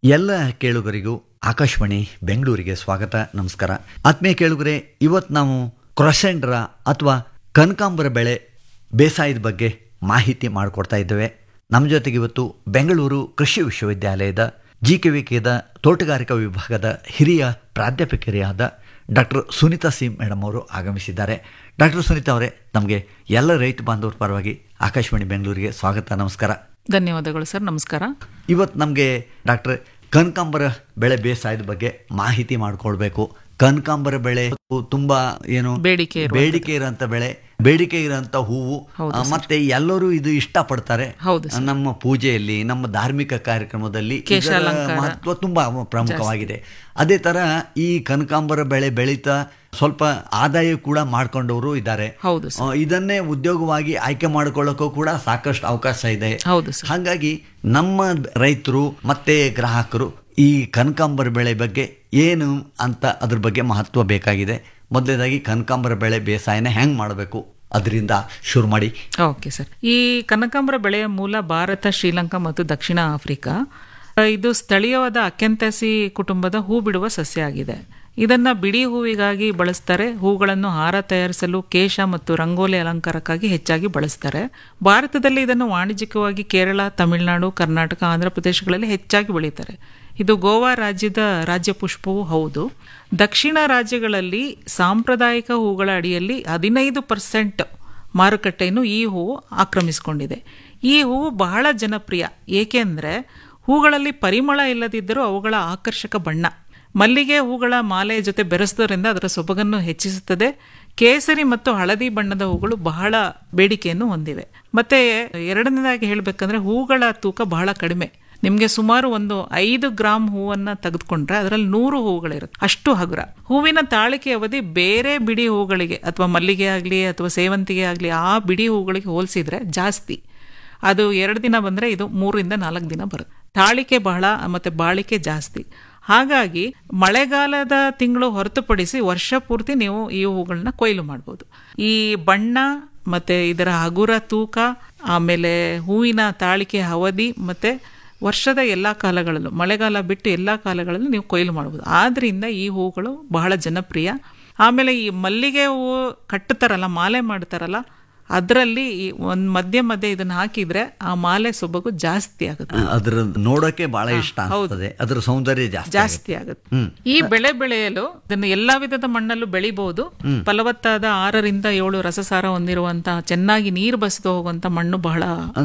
ಎಲ್ಲ ಕೇಳುಗರಿಗೂ ಆಕಾಶವಾಣಿ ಬೆಂಗಳೂರಿಗೆ ಸ್ವಾಗತ ನಮಸ್ಕಾರ ಆತ್ಮೀಯ ಕೇಳುಗರೆ ಇವತ್ತು ನಾವು ಕ್ರೊಸೆಂಡ್ರ ಅಥವಾ ಕನಕಾಂಬರ ಬೆಳೆ ಬೇಸಾಯದ ಬಗ್ಗೆ ಮಾಹಿತಿ ಮಾಡಿಕೊಡ್ತಾ ಇದ್ದೇವೆ ನಮ್ಮ ಜೊತೆಗೆ ಇವತ್ತು ಬೆಂಗಳೂರು ಕೃಷಿ ವಿಶ್ವವಿದ್ಯಾಲಯದ ಜಿ ಕೆ ವಿ ಕೆದ ತೋಟಗಾರಿಕಾ ವಿಭಾಗದ ಹಿರಿಯ ಪ್ರಾಧ್ಯಾಪಕರಿಯಾದ ಡಾಕ್ಟರ್ ಸುನೀತಾ ಸಿ ಮೇಡಮ್ ಅವರು ಆಗಮಿಸಿದ್ದಾರೆ ಡಾಕ್ಟರ್ ಸುನೀತಾ ಅವರೇ ನಮಗೆ ಎಲ್ಲ ರೈತ ಬಾಂಧವರ ಪರವಾಗಿ ಆಕಾಶವಾಣಿ ಬೆಂಗಳೂರಿಗೆ ಸ್ವಾಗತ ನಮಸ್ಕಾರ ಧನ್ಯವಾದಗಳು ಸರ್ ನಮಸ್ಕಾರ ಇವತ್ತು ನಮಗೆ ಡಾಕ್ಟರ್ ಕನಕಾಂಬರ ಬೆಳೆ ಬೇಸಾಯದ ಬಗ್ಗೆ ಮಾಹಿತಿ ಮಾಡ್ಕೊಳ್ಬೇಕು ಕನಕಾಂಬರ ಬೆಳೆ ತುಂಬಾ ಏನು ಬೇಡಿಕೆ ಇರುವಂಥದ್ದು. ಬೇಡಿಕೆ ಇರೋಂಥ ಬೆಳೆ ಬೇಡಿಕೆ ಇರೋಂಥ ಹೂವು ಹೌದು ಆ, ಮತ್ತೆ ಎಲ್ಲರೂ ಇದು ಇಷ್ಟಪಡ್ತಾರೆ ಹೌದು ಸರ್. ನಮ್ಮ ಪೂಜೆಯಲ್ಲಿ ನಮ್ಮ ಧಾರ್ಮಿಕ ಕಾರ್ಯಕ್ರಮದಲ್ಲಿ ಇದರ ಕೇಶಾಲಂಕಾರ. ಮಹತ್ವ ತುಂಬಾ ಪ್ರಮುಖವಾಗಿದೆ ಅದೇ ತರ ಈ ಕನಕಾಂಬರ ಬೆಳೆ ಬೆಳೀತಾ ಸ್ವಲ್ಪ ಆದಾಯ ಕೂಡ ಮಾಡ್ಕೊಂಡವರು ಇದ್ದಾರೆ ಹೌದು ಸರ್ ಆ, ಇದನ್ನೇ ಉದ್ಯೋಗವಾಗಿ ಆಯ್ಕೆ ಮಾಡ್ಕೊಳ್ಳೋಕ್ಕೂ ಕೂಡ ಸಾಕಷ್ಟು ಅವಕಾಶ ಇದೆ ಹೌದು ಸರ್ ಹಾಗಾಗಿ ನಮ್ಮ ರೈತರು ಮತ್ತೆ ಗ್ರಾಹಕರು ಈ ಕನಕಾಂಬರ ಬೆಳೆ ಬಗ್ಗೆ ಏನು ಅಂತ ಅದ್ರ ಬಗ್ಗೆ ಮಹತ್ವ ಬೇಕಾಗಿದೆ ಮೊದಲನೇದಾಗಿ ಕನಕಾಂಬರ ಬೆಳೆ ಬೇಸಾಯನ ಹೆಂಗ್ ಮಾಡಬೇಕು ಅದರಿಂದ ಶುರು ಮಾಡಿ ಓಕೆ ಸರ್ ಈ ಕನಕಾಂಬರ ಬೆಳೆಯ ಮೂಲ ಭಾರತ ಶ್ರೀಲಂಕಾ ಮತ್ತು ದಕ್ಷಿಣ ಆಫ್ರಿಕಾ ಆ, ಇದು ಸ್ಥಳೀಯವಾದ ಅಕೆಂತಸಿ ಕುಟುಂಬದ ಹೂ ಬಿಡುವ ಸಸ್ಯ ಆಗಿದೆ ಇದನ್ನ ಬಿಡಿ ಹೂವಿಗಾಗಿ ಬಳಸ್ತಾರೆ ಹೂಗಳನ್ನು ಹಾರ ತಯಾರಿಸಲು ಕೇಶ ಮತ್ತು ರಂಗೋಲಿ ಅಲಂಕಾರಕ್ಕಾಗಿ ಹೆಚ್ಚಾಗಿ ಬಳಸ್ತಾರೆ ಭಾರತದಲ್ಲಿ ಇದನ್ನು ವಾಣಿಜ್ಯಿಕವಾಗಿ ಕೇರಳ ತಮಿಳುನಾಡು ಕರ್ನಾಟಕ ಆಂಧ್ರ ಪ್ರದೇಶಗಳಲ್ಲಿ ಹೆಚ್ಚಾಗಿ ಬೆಳೀತಾರೆ ಇದು ಗೋವಾ ರಾಜ್ಯದ ರಾಜ್ಯ ಪುಷ್ಪವೂ ಹೌದು ದಕ್ಷಿಣ ರಾಜ್ಯಗಳಲ್ಲಿ ಸಾಂಪ್ರದಾಯಿಕ ಹೂಗಳ ಅಡಿಯಲ್ಲಿ ಹದಿನೈದು ಪರ್ಸೆಂಟ್ ಮಾರುಕಟ್ಟೆಯನ್ನು ಈ ಹೂವು ಆಕ್ರಮಿಸಿಕೊಂಡಿದೆ ಈ ಹೂವು ಬಹಳ ಜನಪ್ರಿಯ ಏಕೆಂದರೆ ಹೂಗಳಲ್ಲಿ ಪರಿಮಳ ಇಲ್ಲದಿದ್ದರೂ ಅವುಗಳ ಆಕರ್ಷಕ ಬಣ್ಣ ಮಲ್ಲಿಗೆ ಹೂಗಳ ಮಾಲೆಯ ಜೊತೆ ಬೆರೆಸೋದ್ರಿಂದ ಅದರ ಸೊಬಗನ್ನು ಹೆಚ್ಚಿಸುತ್ತದೆ ಕೇಸರಿ ಮತ್ತು ಹಳದಿ ಬಣ್ಣದ ಹೂಗಳು ಬಹಳ ಬೇಡಿಕೆಯನ್ನು ಹೊಂದಿವೆ ಮತ್ತೆ ಎರಡನೇದಾಗಿ ಹೇಳಬೇಕಂದ್ರೆ ಹೂಗಳ ತೂಕ ಬಹಳ ಕಡಿಮೆ ನಿಮಗೆ ಸುಮಾರು ಒಂದು ಐದು ಗ್ರಾಮ್ ಹೂವನ್ನ ತೆಗೆದುಕೊಂಡ್ರೆ ಅದರಲ್ಲಿ ನೂರು ಹೂಗಳಿರುತ್ತೆ ಅಷ್ಟು ಹಗುರ ಹೂವಿನ ತಾಳಿಕೆ ಅವಧಿ ಬೇರೆ ಬಿಡಿ ಹೂಗಳಿಗೆ ಅಥವಾ ಮಲ್ಲಿಗೆ ಆಗಲಿ ಅಥವಾ ಸೇವಂತಿಗೆ ಆಗಲಿ ಆ ಬಿಡಿ ಹೂಗಳಿಗೆ ಹೋಲಿಸಿದ್ರೆ ಜಾಸ್ತಿ ಅದು ಎರಡು ದಿನ ಬಂದರೆ ಇದು ಮೂರರಿಂದ ನಾಲ್ಕು ದಿನ ಬರುತ್ತೆ ತಾಳಿಕೆ ಬಹಳ ಮತ್ತೆ ಬಾಳಿಕೆ ಜಾಸ್ತಿ ಹಾಗಾಗಿ ಮಳೆಗಾಲದ ತಿಂಗಳು ಹೊರತುಪಡಿಸಿ ವರ್ಷ ಪೂರ್ತಿ ನೀವು ಈ ಹೂಗಳನ್ನ ಕೊಯ್ಲು ಮಾಡ್ಬೋದು ಈ ಬಣ್ಣ ಮತ್ತೆ ಇದರ ಹಗುರ ತೂಕ ಆಮೇಲೆ ಹೂವಿನ ತಾಳಿಕೆ ಅವಧಿ ಮತ್ತೆ ವರ್ಷದ ಎಲ್ಲ ಕಾಲಗಳಲ್ಲೂ ಮಳೆಗಾಲ ಬಿಟ್ಟು ಎಲ್ಲ ಕಾಲಗಳಲ್ಲೂ ನೀವು ಕೊಯ್ಲು ಮಾಡ್ಬೋದು ಆದ್ರಿಂದ ಈ ಹೂಗಳು ಬಹಳ ಜನಪ್ರಿಯ ಆಮೇಲೆ ಈ ಮಲ್ಲಿಗೆ ಹೂವು ಕಟ್ಟುತ್ತಾರಲ್ಲ ಮಾಲೆ ಮಾಡ್ತಾರಲ್ಲ ಅದರಲ್ಲಿ ಒಂದು ಮಧ್ಯೆ ಮಧ್ಯೆ ಇದನ್ನ ಹಾಕಿದ್ರೆ ಆ ಮಾಲೆ ಸೊಬಗು ಜಾಸ್ತಿ ಆಗುತ್ತೆ ಅದ್ರ ನೋಡೋಕೆ ಬಹಳ ಇಷ್ಟ ಆಗ್ತದೆ ಅದ್ರ ಸೌಂದರ್ಯ ಜಾಸ್ತಿ ಜಾಸ್ತಿ ಆಗುತ್ತೆ ಈ ಬೆಳೆ ಬೆಳೆಯಲು ಇದನ್ನು ಎಲ್ಲಾ ವಿಧದ ಮಣ್ಣಲ್ಲೂ ಬೆಳಿಬಹುದು ಫಲವತ್ತಾದ ಆರರಿಂದ ಏಳು ರಸಸಾರ ಹೊಂದಿರುವಂತಹ ಚೆನ್ನಾಗಿ ನೀರು ಬಸಿದು ಹೋಗುವಂತ ಮಣ್ಣು ಬಹಳ